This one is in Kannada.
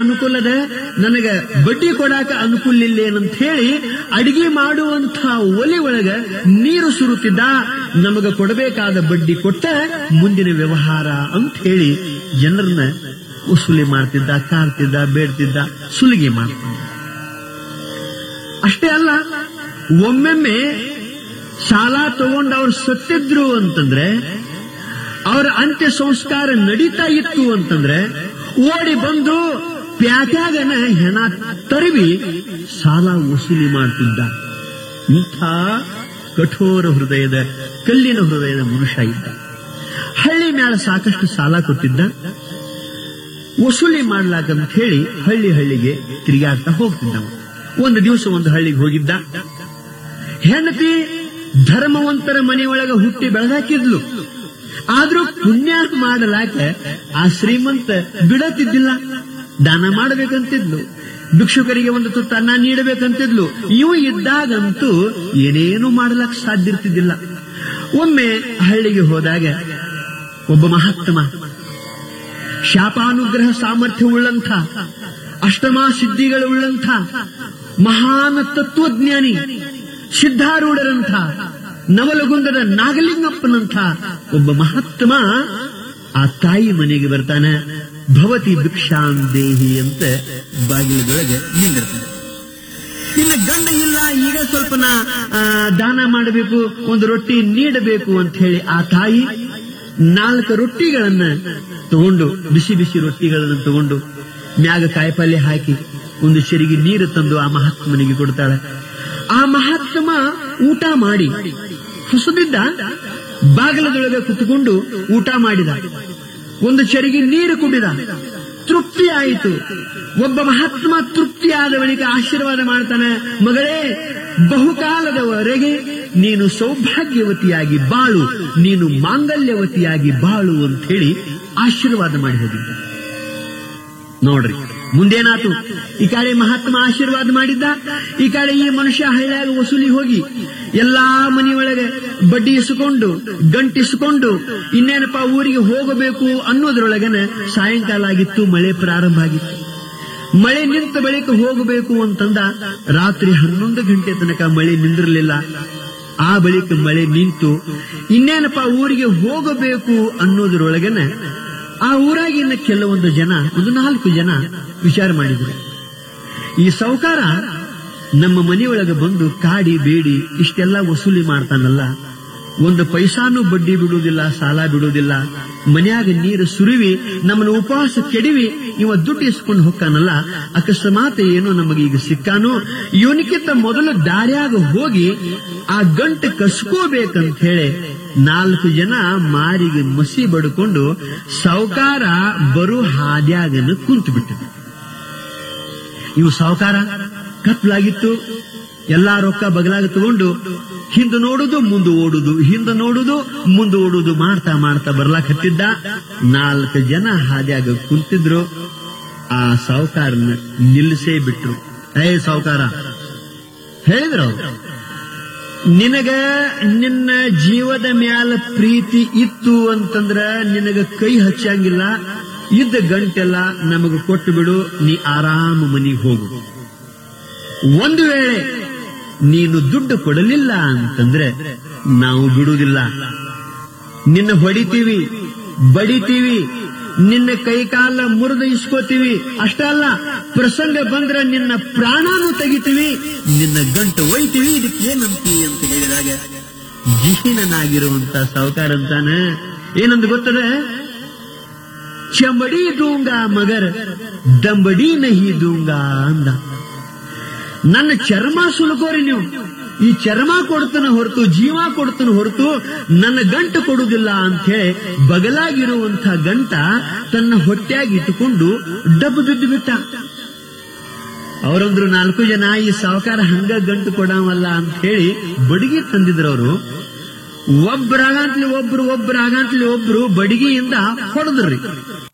ಅನುಕೂಲದ ನನಗ ಬಡ್ಡಿ ಕೊಡಾಕ ಅನುಕೂಲ ಇಲ್ಲೇನಂತ ಹೇಳಿ ಅಡಿಗೆ ಮಾಡುವಂಥ ಒಲೆ ಒಳಗ ನೀರು ಸುರುತ್ತಿದ್ದ ನಮಗ ಕೊಡಬೇಕಾದ ಬಡ್ಡಿ ಕೊಟ್ಟ ಮುಂದಿನ ವ್ಯವಹಾರ ಅಂತ ಹೇಳಿ ಜನರನ್ನ ವಸೂಲಿ ಮಾಡ್ತಿದ್ದ ಕಾರ್ತಿದ್ದ ಬೇಡ್ತಿದ್ದ ಸುಲಿಗೆ ಮಾಡ್ತಿದ್ದ ಅಷ್ಟೇ ಅಲ್ಲ ಒಮ್ಮೆಮ್ಮೆ ಸಾಲ ತಗೊಂಡು ಅವ್ರು ಸತ್ತಿದ್ರು ಅಂತಂದ್ರೆ ಅವರ ಅಂತ್ಯ ಸಂಸ್ಕಾರ ನಡೀತಾ ಇತ್ತು ಅಂತಂದ್ರೆ ಓಡಿ ಬಂದು ಪ್ಯಾಟ್ಯಾಗನ ಹೆಣ ತರವಿ ಸಾಲ ವಸೂಲಿ ಮಾಡ್ತಿದ್ದ ಇಂಥ ಕಠೋರ ಹೃದಯದ ಕಲ್ಲಿನ ಹೃದಯದ ಮನುಷ್ಯ ಇದ್ದ ಹಳ್ಳಿ ಮ್ಯಾಲ ಸಾಕಷ್ಟು ಸಾಲ ಕೊಟ್ಟಿದ್ದ ವಸೂಲಿ ಮಾಡ್ಲಾಕಂತ ಹೇಳಿ ಹಳ್ಳಿ ಹಳ್ಳಿಗೆ ತಿರುಗಾಡ್ತಾ ಹೋಗ್ತಿದ್ದವ ಒಂದು ದಿವಸ ಒಂದು ಹಳ್ಳಿಗೆ ಹೋಗಿದ್ದ ಹೆಂಡತಿ ಧರ್ಮವಂತರ ಮನೆಯೊಳಗ ಹುಟ್ಟಿ ಬೆಳೆದಾಕಿದ್ಲು ಆದ್ರೂ ಪುಣ್ಯ ಮಾಡಲಾಕ ಆ ಶ್ರೀಮಂತ ಬಿಡತಿದ್ದಿಲ್ಲ ದಾನ ಮಾಡಬೇಕಂತಿದ್ಲು ಭಿಕ್ಷುಕರಿಗೆ ಒಂದು ತುತ್ತ ಅನ್ನ ನೀಡಬೇಕಂತಿದ್ಲು ಇವು ಇದ್ದಾಗಂತೂ ಏನೇನು ಮಾಡಲಕ್ ಸಾಧ್ಯ ಇರ್ತಿದ್ದಿಲ್ಲ ಒಮ್ಮೆ ಹಳ್ಳಿಗೆ ಹೋದಾಗ ಒಬ್ಬ ಮಹಾತ್ಮ ಶಾಪಾನುಗ್ರಹ ಸಾಮರ್ಥ್ಯವುಳ್ಳಂಥ ಅಷ್ಟಮಾ ಸಿದ್ಧಿಗಳುಳ್ಳಂಥ ಮಹಾನ್ ತತ್ವಜ್ಞಾನಿ ಸಿದ್ಧಾರೂಢರಂಥ ನವಲಗುಂದದ ನಾಗಲಿಂಗಪ್ಪನಂಥ ಒಬ್ಬ ಮಹಾತ್ಮ ಆ ತಾಯಿ ಮನೆಗೆ ಬರ್ತಾನೆ ಭವತಿ ಭಿಕ್ಷಾಂ ದೇಹಿ ಅಂತ ಬಾಗಿಲದೊಳಗೆ ನಿಂದಿರ್ತಾನೆ ಇನ್ನು ಗಂಡ ಇಲ್ಲ ಈಗ ಸ್ವಲ್ಪ ನಾ ಆ, ದಾನ ಮಾಡಬೇಕು ಒಂದು ರೊಟ್ಟಿ ನೀಡಬೇಕು ಅಂತ ಹೇಳಿ ಆ ತಾಯಿ ನಾಲ್ಕು ರೊಟ್ಟಿಗಳನ್ನ ತಗೊಂಡು ಬಿಸಿ ಬಿಸಿ ರೊಟ್ಟಿಗಳನ್ನು ತಗೊಂಡು ಮ್ಯಾಗ ಕಾಯಿಪಲ್ಯ ಹಾಕಿ ಒಂದು ಚೆರಿಗೆ ನೀರು ತಂದು ಆ ಮಹಾತ್ಮನಿಗೆ ಕೊಡ್ತಾಳೆ ಆ ಮಹಾತ್ಮ ಊಟ ಮಾಡಿ ಹೊಸದಿದ್ದ ಬಾಗಿಲದೊಳಗೆ ಕುತ್ಕೊಂಡು ಊಟ ಮಾಡಿದ ಒಂದು ಚರಿಗೆ ನೀರು ಕುಡಿದ ತೃಪ್ತಿ ಆಯಿತು ಒಬ್ಬ ಮಹಾತ್ಮ ತೃಪ್ತಿಯಾದ ಬಳಿಕ ಆಶೀರ್ವಾದ ಮಾಡ್ತಾನೆ ಮಗಳೇ ಬಹುಕಾಲದವರೆಗೆ ನೀನು ಸೌಭಾಗ್ಯವತಿಯಾಗಿ ಬಾಳು ನೀನು ಮಾಂಗಲ್ಯವತಿಯಾಗಿ ಬಾಳು ಅಂತ ಹೇಳಿ ಆಶೀರ್ವಾದ ಮಾಡಿ ಹೋಗಿದ್ದ ನೋಡ್ರಿ ಮುಂದೇನಾತು ಈ ಕಡೆ ಮಹಾತ್ಮ ಆಶೀರ್ವಾದ ಮಾಡಿದ್ದ ಈ ಕಡೆ ಈ ಮನುಷ್ಯ ಹಳ್ಳಿಯಾಗ ವಸೂಲಿ ಹೋಗಿ ಎಲ್ಲಾ ಮನೆಯೊಳಗೆ ಬಡ್ಡಿ ಇಸ್ಕೊಂಡು ಗಂಟಿಸ್ಕೊಂಡು ಇನ್ನೇನಪ್ಪ ಊರಿಗೆ ಹೋಗಬೇಕು ಅನ್ನೋದ್ರೊಳಗನೆ ಸಾಯಂಕಾಲ ಆಗಿತ್ತು ಮಳೆ ಪ್ರಾರಂಭ ಆಗಿತ್ತು ಮಳೆ ನಿಂತ ಬಳಿಕ ಹೋಗಬೇಕು ಅಂತಂದ ರಾತ್ರಿ ಹನ್ನೊಂದು ಗಂಟೆ ತನಕ ಮಳೆ ನಿಂದಿರಲಿಲ್ಲ ಆ ಬಳಿಕ ಮಳೆ ನಿಂತು ಇನ್ನೇನಪ್ಪ ಊರಿಗೆ ಹೋಗಬೇಕು ಅನ್ನೋದ್ರೊಳಗನೆ ಆ ಊರಾಗಿನ ಕೆಲವೊಂದು ಜನ ಒಂದು ನಾಲ್ಕು ಜನ ವಿಚಾರ ಮಾಡಿದ್ರು ಈ ಸೌಕಾರ ನಮ್ಮ ಮನೆಯೊಳಗೆ ಬಂದು ಕಾಡಿ ಬೇಡಿ ಇಷ್ಟೆಲ್ಲ ವಸೂಲಿ ಮಾಡ್ತಾನಲ್ಲ ಒಂದು ಪೈಸಾನು ಬಡ್ಡಿ ಬಿಡುವುದಿಲ್ಲ ಸಾಲ ಬಿಡುವುದಿಲ್ಲ ಮನ್ಯಾಗ ನೀರು ಸುರಿವಿ ನಮ್ಮನ್ನು ಉಪವಾಸ ಕೆಡಿವಿ ಇವ ದುಡ್ಡು ಇಸ್ಕೊಂಡು ಹೊಕ್ಕಾನಲ್ಲ ಅಕಸ್ಮಾತ್ ಏನೋ ನಮಗೆ ಈಗ ಸಿಕ್ಕಾನು ಇವನಿಗಿಂತ ಮೊದಲು ದಾರ್ಯಾಗ ಹೋಗಿ ಆ ಗಂಟು ಕಸ್ಕೋಬೇಕಂತ ಹೇಳಿ ನಾಲ್ಕು ಜನ ಮಾರಿಗೆ ಮಸಿ ಬಡ್ಕೊಂಡು ಸಾವುಕಾರ ಬರು ಹಾದ್ಯಾಗನ ಕುಂತು ಬಿಟ್ಟಿದ್ರು ಇವು ಸಾವುಕಾರ ಕತ್ಲಾಗಿತ್ತು ಎಲ್ಲಾ ರೊಕ್ಕ ಬಗಲಾಗ ತಗೊಂಡು ಹಿಂದೆ ನೋಡುದು ಮುಂದೆ ಓಡುದು ಹಿಂದೆ ನೋಡುದು ಮುಂದೆ ಓಡುದು ಮಾಡ್ತಾ ಮಾಡ್ತಾ ಬರ್ಲಾಕತ್ತಿದ್ದ ನಾಲ್ಕು ಜನ ಹಾದ್ಯಾಗ ಕುಂತಿದ್ರು ಆ ಸಾವುಕಾರನ ನಿಲ್ಲಿಸೇ ಬಿಟ್ರು ಏ ಸಾವುಕಾರ ಹೇಳಿದ್ರು ಅವ್ರು ನಿನಗ ನಿನ್ನ ಜೀವದ ಮ್ಯಾಲ ಪ್ರೀತಿ ಇತ್ತು ಅಂತಂದ್ರ ನಿನಗ ಕೈ ಹಚ್ಚಂಗಿಲ್ಲ ಇದ್ದ ಗಂಟೆಲ್ಲ ನಮಗ ಕೊಟ್ಟು ಬಿಡು ನೀ ಆರಾಮ ಮನಿಗೆ ಹೋಗು ಒಂದು ವೇಳೆ ನೀನು ದುಡ್ಡು ಕೊಡಲಿಲ್ಲ ಅಂತಂದ್ರೆ ನಾವು ಬಿಡುವುದಿಲ್ಲ ನಿನ್ನ ಹೊಡಿತೀವಿ ಬಡಿತೀವಿ ನಿನ್ನ ಕೈಕಾಲ ಮುರಿದು ಇಸ್ಕೋತೀವಿ ಅಷ್ಟಲ್ಲ ಪ್ರಸಂಗ ಬಂದ್ರೆ ನಿನ್ನ ಪ್ರಾಣನೂ ತೆಗಿತೀವಿ ನಿನ್ನ ಗಂಟು ಒಯ್ತೀವಿ ಇದಕ್ಕೆ ಏನಂತಿ ಅಂತ ಹೇಳಿದಾಗ ಜಿಹಿನನಾಗಿರುವಂತ ಸಾವುಕಾರ ಅಂತಾನೆ ಏನಂತ ಗೊತ್ತದ ಚಮಡಿ ದೂಂಗ ಮಗರ್ ದಂಬಡಿ ನಹಿ ದೂಂಗ ಅಂದ ನನ್ನ ಚರ್ಮ ಸುಲಕೋರಿ ನೀವು ಈ ಚರ್ಮ ಕೊಡ್ತನ ಹೊರತು ಜೀವ ಕೊಡ್ತನ ಹೊರತು ನನ್ನ ಗಂಟು ಕೊಡುವುದಿಲ್ಲ ಅಂತ ಹೇಳಿ ಬಗಲಾಗಿರುವಂತ ಗಂಟ ತನ್ನ ಹೊಟ್ಟೆಯಾಗಿ ಇಟ್ಟುಕೊಂಡು ಡಬ್ಬು ಬಿದ್ದು ಬಿಟ್ಟ ಅವರೊಂದ್ರು ನಾಲ್ಕು ಜನ ಈ ಸಾವುಕಾರ ಹಂಗ ಗಂಟು ಕೊಡವಲ್ಲ ಅಂತ ಹೇಳಿ ಬಡಿಗೆ ತಂದಿದ್ರು ಅವರು ಒಬ್ಬರಾಗಂತ್ಲಿ ಒಬ್ರು ಒಬ್ಬರಾಗಂತ್ಲಿ ಒಬ್ರು ಬಡಿಗೆಯಿಂದ ಹೊಡೆದ್ರಿ